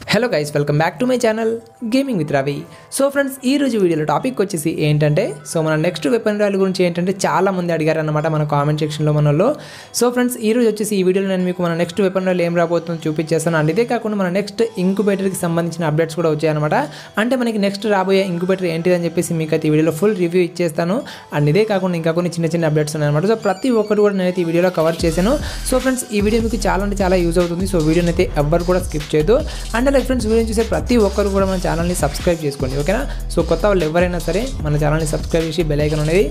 hello guys welcome back to my channel gaming with Ravi so friends ఈ రోజు వీడియోలో topic వచ్చేసి ఏంటంటే సో మన నెక్స్ట్ వెపన్ రాయల్ గురించి ఏంటంటే చాలా మంది అడిగారు అనమాట మన కామెంట్ సెక్షన్లో మనలో సో ఫ్రెండ్స్ ఈ రోజు వచ్చేసి ఈ వీడియోలో నేను మీకు మన నెక్స్ట్ వెపన్ రాయల్ ఏం రాబోతుందో చూపించేస్తాను అండ్ ఇదే కాకుండా మన నెక్స్ట్ ఇంక్యుబేటర్కి సంబంధించిన అప్డేట్స్ కూడా వచ్చాయన్నమాట అంటే మనకి నెక్స్ట్ రాబోయే ఇంక్యుబేటర్ ఏంటిదని చెప్పేసి మీకు అయితే ఈ వీడియోలో ఫుల్ రివ్యూ ఇచ్చేస్తాను అండ్ ఇదే కాకుండా ఇంకా కొన్ని చిన్న చిన్న అప్డేట్స్ ఉన్నాయన్నమాట సో ప్రతి ఒక్కటి కూడా నేనైతే ఈ వీడియోలో కవర్ చేశాను సో ఫ్రెండ్స్ ఈ వీడియో మీకు చాలా అంటే చాలా యూజ్ అవుతుంది సో వీడియోని అయితే ఎవ్వరు కూడా స్కిప్ చేయొద్దు అండ్ అలాగే ఫ్రెండ్స్ వీడియో చూసే ప్రతి ఒక్కరు కూడా మన ఛానల్ని సబ్స్క్రైబ్ చేసుకోండి ఓకేనా సో కొత్త వాళ్ళు ఎవరైనా సరే మన ఛానల్ని సబ్స్క్రైబ్ చేసి బెల్ ఐకాన్ అనేది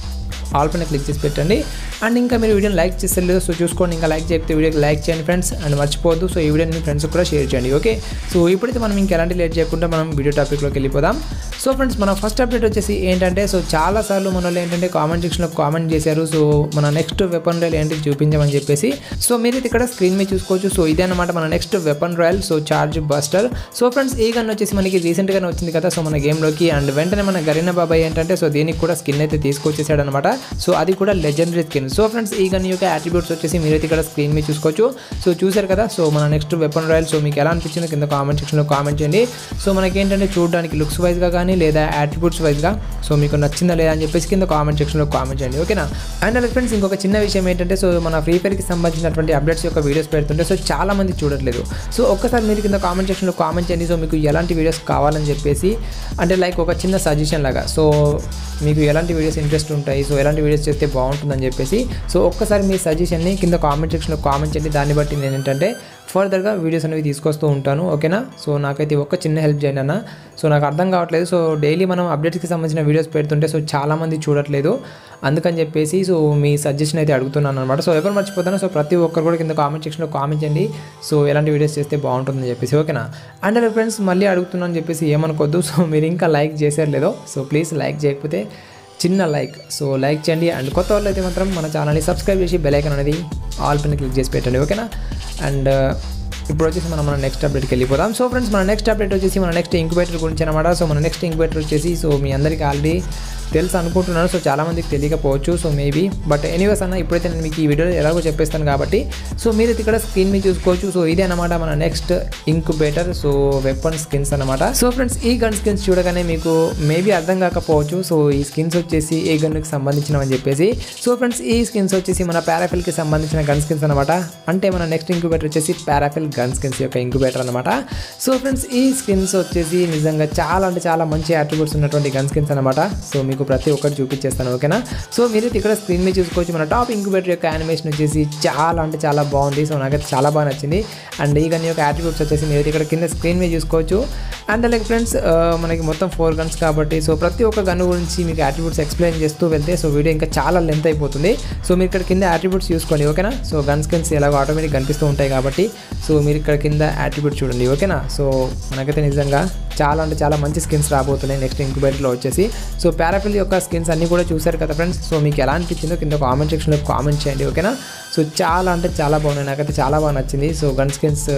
ఆల్ పైన క్లిక్ చేసి పెట్టండి అండ్ ఇంకా మీరు వీడియోని లైక్ చేస్తలేదు సో చూసుకోండి ఇంకా లైక్ చేయకపోతే వీడియోకి లైక్ చేయండి ఫ్రెండ్స్ అండ్ మర్చిపోవద్దు సో ఈ వీడియోని మీ ఫ్రెండ్స్ కూడా షేర్ చేయండి ఓకే సో ఇప్పుడైతే మనం ఇంకా ఎలాంటి లేట్ చేయకుండా మనం వీడియో టాపిక్లోకి వెళ్ళిపోదాం సో ఫ్రెండ్స్ మన ఫస్ట్ అప్డేట్ వచ్చేసి ఏంటంటే సో చాలాసార్లు మన వాళ్ళు ఏంటంటే కామెంట్ సెక్షన్లో కామెంట్ చేశారు సో మన నెక్స్ట్ వెపన్ రాయల్ ఏంటి చూపించమని చెప్పేసి సో మీరు ఇక్కడ స్క్రీన్ మీద చూసుకోవచ్చు సో ఇదే అనమాట మన next weapon royal so charge buster so friends ఈ గన్ వచ్చేసి మనకి రీసెంట్గానే వచ్చింది కదా సో మన గేమ్లోకి అండ్ వెంటనే మన గరీనా బాబాయ్ ఏంటంటే సో దీనికి కూడా స్కిన్ అయితే తీసుకొచ్చేసాడు అనమాట సో అది కూడా లెజెండరీ స్కిన్ సో ఫ్రెండ్స్ ఈ గన్ యొక్క అట్రిబ్యూట్స్ వచ్చేసి మీరైతే ఇక్కడ స్క్రీన్ మీద చూసుకోవచ్చు సో చూసారు కదా సో మన నెక్స్ట్ వెపన్ రాయల్ సో మీకు ఎలా అనిపించిందో కింద కామెంట్ సెక్షన్లో కామెంట్ చేయండి సో మనకి ఏంటంటే చూడడానికి లుక్స్ వైజ్గా కానీ లేదా అట్రిబ్యూట్స్ వైజ్గా సో మీకు నచ్చిందా లేదా అని చెప్పేసి కింద కామెంట్ సెక్షన్లో కామెంట్ చేయండి ఓకేనా అండ్ అలాగే ఫ్రెండ్స్ ఇంకొక చిన్న విషయం ఏంటంటే సో మన ఫ్రీ ఫైర్కి సంబంధించినటువంటి అప్డేట్స్ యొక్క వీడియోస్ పెడుతుంటే సో చాలా మంది చూడట్లేదు సో ఒక్కసారి మీరు కింద కామెంట్ సెక్షన్లో కామెంట్ చేయండి సో మీకు ఎలాంటి వీడియోస్ కావాలని చెప్పేసి అంటే లైక్ ఒక చిన్న సజెషన్ లాగా సో మీకు ఎలాంటి వీడియోస్ ఇంట్రెస్ట్ ఉంటాయి సో ఎలాంటి వీడియోస్ చేస్తే బాగుంటుందని చెప్పేసి సో ఒక్కసారి మీ సజెషన్ని కింద కామెంట్ సెక్షన్లో కామెంట్ చేయండి దాన్ని బట్టి నేను ఏంటంటే ఫర్దర్గా వీడియోస్ అనేవి తీసుకొస్తూ ఉంటాను ఓకేనా సో నాకైతే ఒక్క చిన్న హెల్ప్ చేయండి అన్న సో నాకు అర్థం కావట్లేదు సో డైలీ మనం అప్డేట్స్కి సంబంధించిన వీడియోస్ పెడుతుంటే సో చాలామంది చూడట్లేదు అందుకని చెప్పేసి సో మీ సజెషన్ అయితే అడుగుతున్నాను అనమాట సో ఎవరు మర్చిపోతాను సో ప్రతి ఒక్కరు కూడా కింద కామెంట్ సెక్షన్లో కామెంట్ చేయండి సో ఎలాంటి వీడియోస్ చేస్తే బాగుంటుందని చెప్పేసి ఓకేనా అండ్ అలాగే ఫ్రెండ్స్ మళ్ళీ అడుగుతున్నాను అని చెప్పేసి ఏమనుకోవద్దు సో మీరు ఇంకా లైక్ చేసారు లేదో సో ప్లీజ్ లైక్ చేయకపోతే చిన్న లైక్ సో లైక్ చేయండి అండ్ కొత్త వాళ్ళు అయితే మాత్రం మన ఛానల్ని సబ్స్క్రైబ్ చేసి బెల్ ఐకాన్ అనేది ఆల్ పైన క్లిక్ చేసి పెట్టండి ఓకేనా అండ్ ఇప్పుడు వచ్చేసి మనం మన నెక్స్ట్ అప్డేట్కి వెళ్ళిపోదాం సో ఫ్రెండ్స్ మన నెక్స్ట్ అప్డేట్ వచ్చేసి మన నెక్స్ట్ ఇంక్యుబేటర్ గురించి అనమాట సో మన నెక్స్ట్ ఇంక్యుబేటర్ వచ్చేసి సో మీ అందరికీ ఆల్రెడీ తెలుసు అనుకుంటున్నాను సో చాలామందికి తెలియకపోవచ్చు సో మేబీ బట్ ఎనీవేస్ అన్న ఇప్పుడైతే నేను మీకు ఈ వీడియోలో ఎలాగో చెప్పేస్తాను కాబట్టి సో మీరు ఇక్కడ స్క్రీన్ మీద చూసుకోవచ్చు సో ఇదే అనమాట మన next incubator so weapon skins అనమాట సో ఫ్రెండ్స్ ఈ గన్ స్కిన్స్ చూడగానే మీకు మేబీ అర్థం కాకపోవచ్చు సో ఈ స్కిన్స్ వచ్చేసి ఏ గన్కి సంబంధించినవని చెప్పేసి సో ఫ్రెండ్స్ ఈ స్కిన్స్ వచ్చేసి మన పారాఫిల్కి సంబంధించిన గన్ స్కిన్స్ అనమాట అంటే మన నెక్స్ట్ ఇంక్యుబేటర్ వచ్చేసి పారాఫిల్ గన్ స్కిన్స్ యొక్క ఇంక్యుబేటర్ అనమాట సో ఫ్రెండ్స్ ఈ స్కిన్స్ వచ్చేసి నిజంగా చాలా అంటే చాలా మంచి అట్రిబ్యూట్స్ ఉన్నటువంటి గన్ స్కిన్స్ అనమాట సో మీకు ప్రతి ఒక్కటి చూపించేస్తాను ఓకేనా సో మీరు ఇక్కడ స్క్రీన్ మీద చూసుకోవచ్చు మన టాప్ ఇంక్యుబేటర్ యొక్క యానిమేషన్ వచ్చేసి చాలా అంటే చాలా బాగుంది సో నాకైతే చాలా బాగా నచ్చింది అండ్ ఈ గన్ యొక్క అట్రిబ్యూట్స్ వచ్చేసి మీరు ఇక్కడ కింద స్క్రీన్ మీద చూసుకోవచ్చు అండ్ అలాగే ఫ్రెండ్స్ మనకి మొత్తం ఫోర్ గన్స్ కాబట్టి సో ప్రతి ఒక్క గన్ గురించి మీకు అట్రిబ్యూట్స్ ఎక్స్ప్లెయిన్ చేస్తూ వెళ్తే సో వీడియో ఇంకా చాలా లెంత్ అయిపోతుంది సో మీరు ఇక్కడ కింద అట్రిబ్యూట్స్ చూసుకోండి ఓకేనా సో గన్ స్కిన్స్ ఎలాగో ఆటోమేటిక్ కనిపిస్తూ ఉంటాయి కాబట్టి సో మీరు ఇక్కడ కింద అట్రిబ్యూట్ చూడండి ఓకేనా సో మనకైతే నిజంగా చాలా అంటే చాలా మంచి స్కిన్స్ రాబోతున్నాయి నెక్స్ట్ ఇంక్యుబేటర్లో వచ్చేసి సో పారాఫిల్ యొక్క స్కిన్స్ అన్నీ కూడా చూశారు కదా ఫ్రెండ్స్ సో మీకు ఎలా అనిపించిందో కింద కామెంట్ సెక్షన్లో కామెంట్ చేయండి ఓకేనా సో చాలా అంటే చాలా బాగున్నాయి నాకైతే చాలా బాగా నచ్చింది so gun skins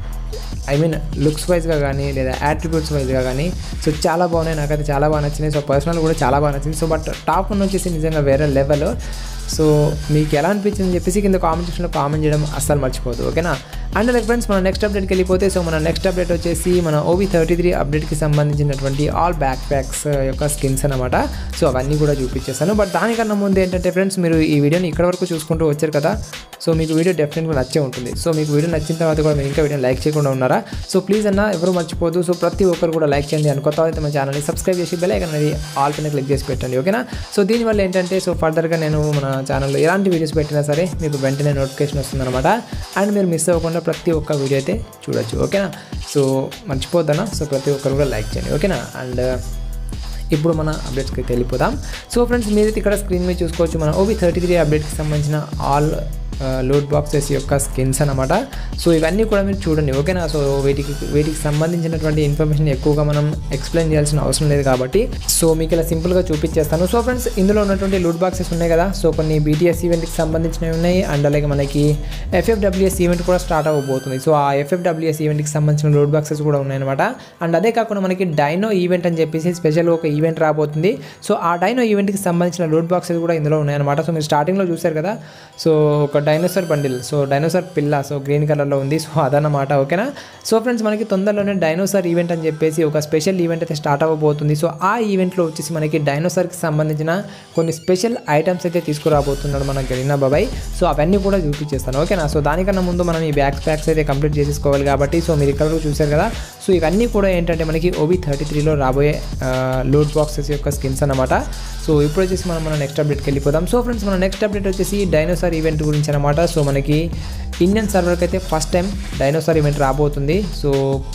I mean looks వైజ్గా కానీ లేదా యాట్రిబ్యూట్స్ వైజ్గా కానీ సో చాలా బాగున్నాయి నాకైతే చాలా బాగా నచ్చినాయి సో పర్సనల్ కూడా చాలా బాగా నచ్చింది సో బట్ టాప్ వన్ వచ్చేసి నిజంగా వేరే లెవెల్ సో మీకు ఎలా అనిపించింది అని చెప్పేసి కింద కామెంట్ సెక్షన్లో కామెంట్ చేయడం అస్సలు మర్చిపోదు ఓకేనా అండ్ లైక్ ఫ్రెండ్స్ మన నెక్స్ట్ అప్డేట్కి వెళ్ళిపోతే సో మన నెక్స్ట్ అప్డేట్ వచ్చేసి మన ఓబీ థర్టీ త్రీ అప్డేట్కి సంబంధించినటువంటి ఆల్ బ్యాక్ ప్యాక్స్ యొక్క స్కిన్స్ అనమాట సో అవన్నీ కూడా చూపించేస్తాను బట్ దానికన్నా ముందు ఏంటంటే ఫ్రెండ్స్ మీరు ఈ వీడియోని ఇక్కడ వరకు చూసుకుంటూ వచ్చారు కదా సో మీకు వీడియో డెఫినెట్గా నచ్చే ఉంటుంది సో మీకు వీడియో నచ్చిన తర్వాత కూడా మీరు ఇంకా వీడియోని లైక్ చేయకుండా ఉన్నారా సో ప్లీజ్ అన్న ఎవరు మర్చిపోదు సో ప్రతి ఒక్కరు కూడా లైక్ చేయండి అని కొత్త అయితే మన ఛానల్ని సబ్స్క్రైబ్ చేసి బెల్ ఐకన్ అనేది ఆల్ పైన క్లిక్ చేసి పెట్టండి ఓకేనా సో దీనివల్ల ఏంటంటే సో ఫర్దర్గా నేను మన ఛానల్లో ఎలాంటి వీడియోస్ పెట్టినా సరే మీకు వెంటనే నోటిఫికేషన్ వస్తుందన్నమాట అండ్ మీరు మిస్ అవ్వకుండా ప్రతి ఒక్క వీడియో అయితే చూడొచ్చు ఓకేనా సో మర్చిపోద్దనా సో ప్రతి ఒక్కరు కూడా లైక్ చేయండి ఓకేనా అండ్ ఇప్పుడు మన అప్డేట్స్కి అయితే వెళ్ళిపోదాం సో ఫ్రెండ్స్ మీరైతే ఇక్కడ స్క్రీన్ మీద చూసుకోవచ్చు మన ఓబీ థర్టీ త్రీ అప్డేట్కి సంబంధించిన ఆల్ లోడ్ బాక్సెస్ యొక్క స్కిన్స్ అనమాట సో ఇవన్నీ కూడా మీరు చూడండి ఓకేనా సో వీటికి వీటికి సంబంధించినటువంటి ఇన్ఫర్మేషన్ ఎక్కువగా మనం ఎక్స్ప్లెయిన్ చేయాల్సిన అవసరం లేదు కాబట్టి సో మీకు ఇలా సింపుల్గా చూపించేస్తాను సో ఫ్రెండ్స్ ఇందులో ఉన్నటువంటి లూట్ బాక్సెస్ ఉన్నాయి కదా సో కొన్ని బీటీఎస్ ఈవెంట్కి సంబంధించినవి ఉన్నాయి అండ్ అలాగే మనకి ఎఫ్ఎఫ్డబ్ల్యూఎస్ ఈవెంట్ కూడా స్టార్ట్ అవ్వబోతుంది సో ఆ ఎఫ్ఎఫ్డబ్ల్యూఎస్ ఈవెంట్కి సంబంధించిన లోడ్ బాక్సెస్ కూడా ఉన్నాయన్నమాట అండ్ అదే కాకుండా మనకి డైనో ఈవెంట్ అని చెప్పేసి స్పెషల్ ఒక ఈవెంట్ రాబోతుంది సో ఆ డైనో ఈవెంట్కి సంబంధించిన లోడ్ బాక్సెస్ కూడా ఇందులో ఉన్నాయన్నమాట సో మీరు స్టార్టింగ్లో చూశారు కదా సో ఒక డైనోసార్ బండిల్ సో డైనోసార్ పిల్ల సో గ్రీన్ కలర్లో ఉంది సో అదన్నమాట ఓకేనా సో ఫ్రెండ్స్ మనకి తొందరలోనే డైనోసార్ ఈవెంట్ అని చెప్పేసి ఒక స్పెషల్ ఈవెంట్ అయితే స్టార్ట్ అవ్వబోతుంది సో ఆ ఈవెంట్లో వచ్చేసి మనకి డైనోసార్కి సంబంధించిన కొన్ని స్పెషల్ ఐటమ్స్ అయితే తీసుకురాబోతున్నాడు మన గరీనా బాబాయ్ సో అవన్నీ కూడా చూపించేస్తాను ఓకేనా సో దానికన్నా ముందు మనం ఈ బ్యాక్స్ ప్యాక్స్ అయితే కంప్లీట్ చేసేసుకోవాలి కాబట్టి సో మీరు ఇక్కడ కూడా చూశారు కదా సో ఇవన్నీ కూడా ఏంటంటే మనకి ఓబీ థర్టీ త్రీలో రాబోయే లోడ్ బాక్సెస్ యొక్క స్కిన్స్ అనమాట సో ఇప్పుడు వచ్చేసి మనం మన నెక్స్ట్ అప్డేట్కి వెళ్ళిపోదాం సో ఫ్రెండ్స్ మన నెక్స్ట్ అప్డేట్ వచ్చేసి డైనోసార్ ఈవెంట్ గురించి అనమాట సో మనకి ఇండియన్ సర్వర్కి అయితే ఫస్ట్ టైం డైనోసార్ ఈవెంట్ రాబోతుంది సో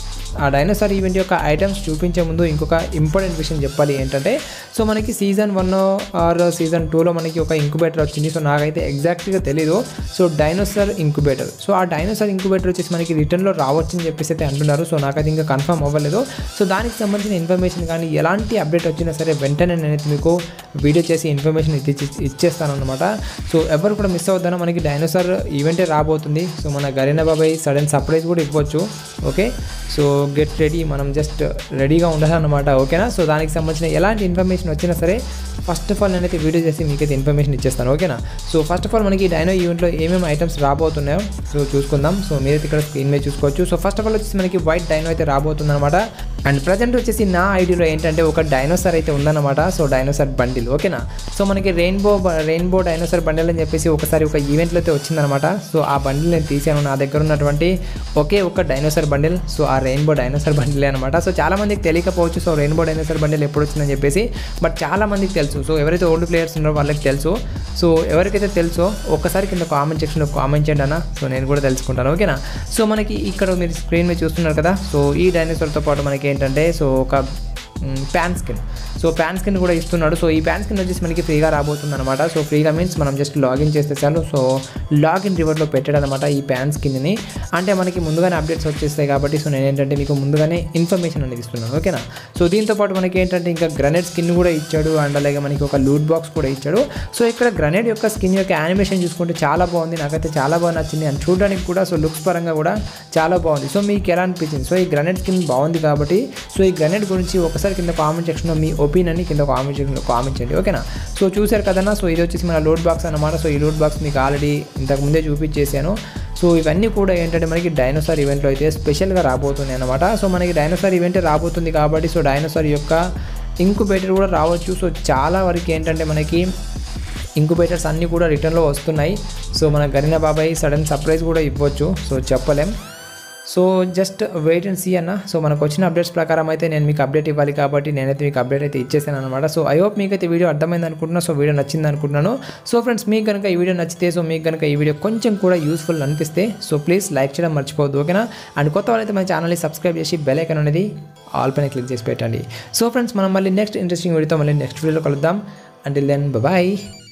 ఆ డైనోసార్ ఈవెంట్ యొక్క ఐటమ్స్ చూపించే ముందు ఇంకొక ఇంపార్టెంట్ విషయం చెప్పాలి ఏంటంటే సో మనకి సీజన్ వన్ ఆర్ సీజన్ టూలో మనకి ఒక ఇంక్యుబేటర్ వచ్చింది సో నాకైతే ఎగ్జాక్ట్గా తెలీదు సో డైనోసార్ ఇంక్యుబేటర్ సో ఆ డైనోసార్ ఇంక్యుబేటర్ వచ్చేసి మనకి రిటర్న్లో రావచ్చని చెప్పేసి అయితే అంటున్నారు సో నాకైతే ఇంకా కన్ఫర్మ్ అవ్వలేదు సో దానికి సంబంధించిన ఇన్ఫర్మేషన్ కానీ ఎలాంటి అప్డేట్ వచ్చినా సరే వెంటనే నేనైతే మీకు వీడియో చేసి ఇన్ఫర్మేషన్ ఇచ్చి ఇచ్చేస్తాను అనమాట సో ఎవరు కూడా మిస్ అవ్వద్దన మనకి డైనోసార్ ఈవెంటే రాబోతుంది సో మన గరీనా బాబాయ్ సడన్ సర్ప్రైజ్ కూడా ఇవ్వచ్చు ఓకే సో గెట్ రెడీ మనం జస్ట్ రెడీగా ఉండాలన్నమాట ఓకేనా సో దానికి సంబంధించిన ఎలాంటి ఇన్ఫర్మేషన్ వచ్చినా సరే ఫస్ట్ ఆఫ్ ఆల్ నేనైతే వీడియో చేసి మీకైతే ఇన్ఫర్మేషన్ ఇచ్చేస్తాను ఓకేనా సో ఫస్ట్ ఆఫ్ ఆల్ మనకి డైనో ఈవెంట్లో ఏమేమి ఐటమ్స్ రాబోతున్నాయో సో చూసుకుందాం సో మీరైతే ఇక్కడ స్క్రీన్ మీద చూసుకోవచ్చు సో ఫస్ట్ ఆఫ్ ఆల్ వచ్చేసి మనకి వైట్ డైనో అయితే రాబోతుంది అనమాట అండ్ ప్రజెంట్ వచ్చేసి నా ఐడియాలో ఏంటంటే ఒక డైనోసార్ అయితే ఉందన్నమాట సో డైనోసార్ బండిల్ ఓకేనా సో మనకి రెయిన్బో రెయిన్బో డైనోసార్ బండిల్ అని చెప్పేసి ఒకసారి ఒక ఈవెంట్లో అయితే వచ్చిందనమాట సో ఆ బండిల్ నేను తీసాను నా దగ్గర ఉన్నటువంటి ఒకే ఒక డైనోసార్ బండిల్ సో ఆ రెయిన్బో డైనోసార్ బండిలే అనమాట సో చాలా మందికి తెలియకపోవచ్చు సో రెయిన్బో డైనోసార్ బండిల్ ఎప్పుడు వచ్చిందని చెప్పేసి బట్ చాలా మందికి తెలుసు సో ఎవరైతే ఓల్డ్ ప్లేయర్స్ ఉన్నారో వాళ్ళకి తెలుసు సో ఎవరికైతే తెలుసో ఒక్కసారి కింద కామెంట్ సెక్షన్లో కామెంట్ చేయండి అన్న సో నేను కూడా తెలుసుకుంటాను ఓకేనా సో మనకి ఇక్కడ మీరు స్క్రీన్ మీద చూస్తున్నారు కదా సో ఈ డైనోసార్తో పాటు మనకి ఏంటంటే సో ఒక pan skin so pan skin కూడా ఇస్తున్నాడు సో ఈ ప్యాన్ స్కిన్ వచ్చేసి మనకి ఫ్రీగా రాబోతుంది అనమాట సో ఫ్రీగా మీన్స్ మనం జస్ట్ లాగిన్ చేస్తే చాలు సో లాగిన్ రివర్లో పెట్టాడు అనమాట ఈ ప్యాన్ స్కిన్ని అంటే మనకి ముందుగానే అప్డేట్స్ వచ్చేస్తాయి కాబట్టి సో నేను ఏంటంటే మీకు ముందుగానే ఇన్ఫర్మేషన్ అనేది ఇస్తున్నాను ఓకేనా సో దీంతో పాటు మనకి ఏంటంటే ఇంకా గ్రనేడ్ స్కిన్ కూడా ఇచ్చాడు అండ్ అలాగే మనకి ఒక లూట్ బాక్స్ కూడా ఇచ్చాడు సో ఇక్కడ గ్రనేడ్ యొక్క స్కిన్ యొక్క యానిమేషన్ చూసుకుంటే చాలా బాగుంది నాకైతే చాలా బాగా నచ్చింది అండ్ చూడడానికి కూడా సో లుక్స్ పరంగా కూడా చాలా బాగుంది సో మీకు ఎలా అనిపించింది సో ఈ గ్రనేడ్ స్కిన్ బాగుంది కాబట్టి సో ఈ గ్రనేడ్ గురించి ఒకసారి కింద కామెంట్ సెక్షన్లో మీ ఒపీనియన్ని కింద కామెంట్ సెక్షన్లో కామెంట్ చేయండి ఓకేనా సో చూశారు కదన్నా సో ఇది వచ్చేసి మన లోడ్ బాక్స్ అనమాట సో ఈ లోడ్ బాక్స్ మీకు ఆల్రెడీ ఇంతకుముందే చూపించేసాను సో ఇవన్నీ కూడా ఏంటంటే మనకి డైనోసార్ ఈవెంట్లో అయితే స్పెషల్గా రాబోతుంది అనమాట సో మనకి డైనోసార్ ఈవెంటే రాబోతుంది కాబట్టి సో డైనోసార్ యొక్క ఇంకుబేటర్ కూడా రావచ్చు సో చాలా వరకు ఏంటంటే మనకి ఇంకుబేటర్స్ అన్నీ కూడా రిటర్న్లో వస్తున్నాయి సో మన గరీనా బాబాయ్ సడన్ సర్ప్రైజ్ కూడా ఇవ్వచ్చు సో చెప్పలేం so just wait and see అన్న సో మనకు వచ్చిన అప్డేట్స్ ప్రకారం అయితే నేను మీకు అప్డేట్ ఇవ్వాలి కాబట్టి నేనైతే మీకు అప్డేట్ అయితే ఇచ్చేసాను అనమాట సో ఐ హోప్ మీకైతే వీడియో అర్థమైంది అనుకుంటున్నా సో వీడియో నచ్చింది అనుకుంటున్నాను సో ఫ్రెండ్స్ మీకు కనుక ఈ వీడియో నచ్చితే సో మీకు కనుక ఈ వీడియో కొంచెం కూడా యూస్ఫుల్ అనిపిస్తే సో ప్లీజ్ లైక్ చేయడం మర్చిపోవద్దు ఓకేనా అండ్ కొత్త వాళ్ళైతే మన ఛానల్ని సబ్స్క్రైబ్ చేసి బెల్ ఐకన్ అనేది ఆల్ పైన క్లిక్ చేసి పెట్టండి సో ఫ్రెండ్స్ మనం మళ్ళీ నెక్స్ట్ ఇంట్రెస్టింగ్ వీడియోతో మళ్ళీ నెక్స్ట్ వీడియోలో కలుద్దాం అంటిల్ దెన్ బాయ్